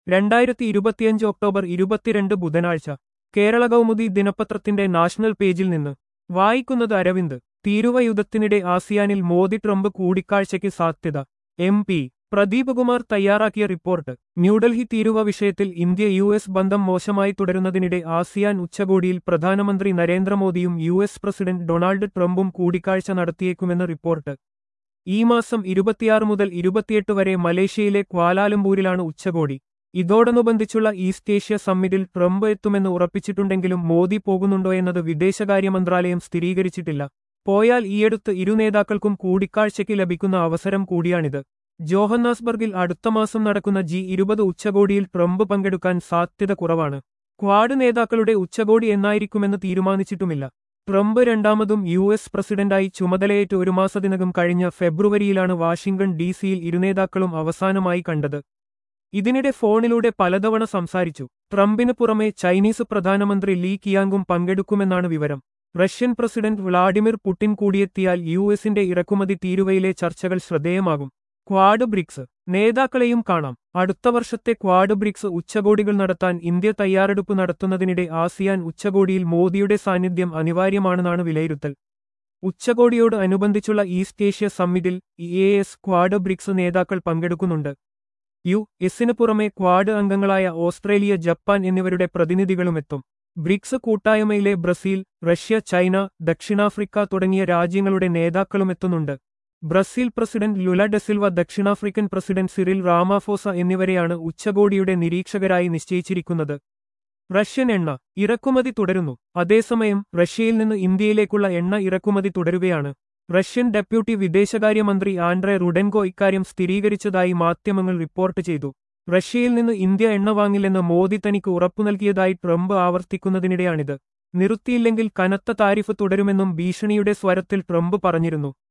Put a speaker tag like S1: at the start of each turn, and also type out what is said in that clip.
S1: രണ്ടായിരത്തി ഇരുപത്തിയഞ്ച് ഒക്ടോബർ ഇരുപത്തിരണ്ട് ബുധനാഴ്ച കേരള കൗമുദി ദിനപത്രത്തിന്റെ നാഷണൽ പേജിൽ നിന്ന് വായിക്കുന്നത് അരവിന്ദ് തീരുവ യുദ്ധത്തിനിടെ ആസിയാനിൽ മോദി ട്രംപ് കൂടിക്കാഴ്ചയ്ക്ക് സാധ്യത എം പി പ്രദീപ് കുമാർ തയ്യാറാക്കിയ റിപ്പോർട്ട് ന്യൂഡൽഹി തീരുവ വിഷയത്തിൽ ഇന്ത്യ യു എസ് ബന്ധം മോശമായി തുടരുന്നതിനിടെ ആസിയാൻ ഉച്ചകോടിയിൽ പ്രധാനമന്ത്രി നരേന്ദ്രമോദിയും യു എസ് പ്രസിഡന്റ് ഡൊണാൾഡ് ട്രംപും കൂടിക്കാഴ്ച നടത്തിയേക്കുമെന്ന് റിപ്പോർട്ട് ഈ മാസം ഇരുപത്തിയാറ് മുതൽ ഇരുപത്തിയെട്ട് വരെ മലേഷ്യയിലെ ക്വാലാലംപൂരിലാണ് ഉച്ചകോടി ഇതോടനുബന്ധിച്ചുള്ള ഈസ്റ്റ് ഏഷ്യ സമ്മിറ്റിൽ ട്രംപ് എത്തുമെന്ന് ഉറപ്പിച്ചിട്ടുണ്ടെങ്കിലും മോദി പോകുന്നുണ്ടോ എന്നത് വിദേശകാര്യ മന്ത്രാലയം സ്ഥിരീകരിച്ചിട്ടില്ല പോയാൽ ഈയടുത്ത് ഇരു നേതാക്കൾക്കും കൂടിക്കാഴ്ചയ്ക്ക് ലഭിക്കുന്ന അവസരം കൂടിയാണിത് ജോഹന്നാസ്ബർഗിൽ അടുത്ത മാസം നടക്കുന്ന ജി ഇരുപത് ഉച്ചകോടിയിൽ ട്രംപ് പങ്കെടുക്കാൻ സാധ്യത കുറവാണ് ക്വാഡ് നേതാക്കളുടെ ഉച്ചകോടി എന്നായിരിക്കുമെന്ന് തീരുമാനിച്ചിട്ടുമില്ല ട്രംപ് രണ്ടാമതും യു എസ് പ്രസിഡന്റായി ചുമതലയേറ്റ് ഒരു മാസത്തിനകം കഴിഞ്ഞ ഫെബ്രുവരിയിലാണ് വാഷിംഗ്ടൺ ഡി സിയിൽ ഇരുനേതാക്കളും അവസാനമായി കണ്ടത് ഇതിനിടെ ഫോണിലൂടെ പലതവണ സംസാരിച്ചു ട്രംപിന് പുറമെ ചൈനീസ് പ്രധാനമന്ത്രി ലീ കിയാങ്കും പങ്കെടുക്കുമെന്നാണ് വിവരം റഷ്യൻ പ്രസിഡന്റ് വ്ളാഡിമിർ പുടിൻ കൂടിയെത്തിയാൽ യു എസിന്റെ ഇറക്കുമതി തീരുവയിലെ ചർച്ചകൾ ശ്രദ്ധേയമാകും ക്വാഡ് ബ്രിക്സ് നേതാക്കളെയും കാണാം അടുത്ത വർഷത്തെ ക്വാഡ് ബ്രിക്സ് ഉച്ചകോടികൾ നടത്താൻ ഇന്ത്യ തയ്യാറെടുപ്പ് നടത്തുന്നതിനിടെ ആസിയാൻ ഉച്ചകോടിയിൽ മോദിയുടെ സാന്നിധ്യം അനിവാര്യമാണെന്നാണ് വിലയിരുത്തൽ ഉച്ചകോടിയോട് അനുബന്ധിച്ചുള്ള ഈസ്റ്റ് ഏഷ്യ സമ്മിറ്റിൽ E A S Quad BRICS നേതാക്കൾ പങ്കെടുക്കുന്നുണ്ട് യു എസിന് പുറമെ ക്വാഡ് അംഗങ്ങളായ ഓസ്ട്രേലിയ ജപ്പാൻ എന്നിവരുടെ പ്രതിനിധികളുമെത്തും ബ്രിക്സ് കൂട്ടായ്മയിലെ ബ്രസീൽ റഷ്യ ചൈന ദക്ഷിണാഫ്രിക്ക തുടങ്ങിയ രാജ്യങ്ങളുടെ നേതാക്കളുമെത്തുന്നുണ്ട് ബ്രസീൽ പ്രസിഡന്റ് ലുല ഡെസിൽവ ദക്ഷിണാഫ്രിക്കൻ പ്രസിഡന്റ് സിറിൽ റാമാഫോസ എന്നിവരെയാണ് ഉച്ചകോടിയുടെ നിരീക്ഷകരായി നിശ്ചയിച്ചിരിക്കുന്നത് റഷ്യൻ എണ്ണ ഇറക്കുമതി തുടരുന്നു അതേസമയം റഷ്യയിൽ നിന്ന് ഇന്ത്യയിലേക്കുള്ള എണ്ണ ഇറക്കുമതി തുടരുകയാണ് റഷ്യൻ ഡെപ്യൂട്ടി വിദേശകാര്യമന്ത്രി ആൻഡ്രെ റുഡെൻകോ ഇക്കാര്യം സ്ഥിരീകരിച്ചതായി മാധ്യമങ്ങൾ റിപ്പോർട്ട് ചെയ്തു റഷ്യയിൽ നിന്ന് ഇന്ത്യ എണ്ണ വാങ്ങില്ലെന്ന് മോദി തനിക്ക് ഉറപ്പു നൽകിയതായി ട്രംപ് ആവർത്തിക്കുന്നതിനിടെയാണിത് നിർത്തിയില്ലെങ്കിൽ കനത്ത താരിഫ് തുടരുമെന്നും ഭീഷണിയുടെ സ്വരത്തിൽ ട്രംപ് പറഞ്ഞിരുന്നു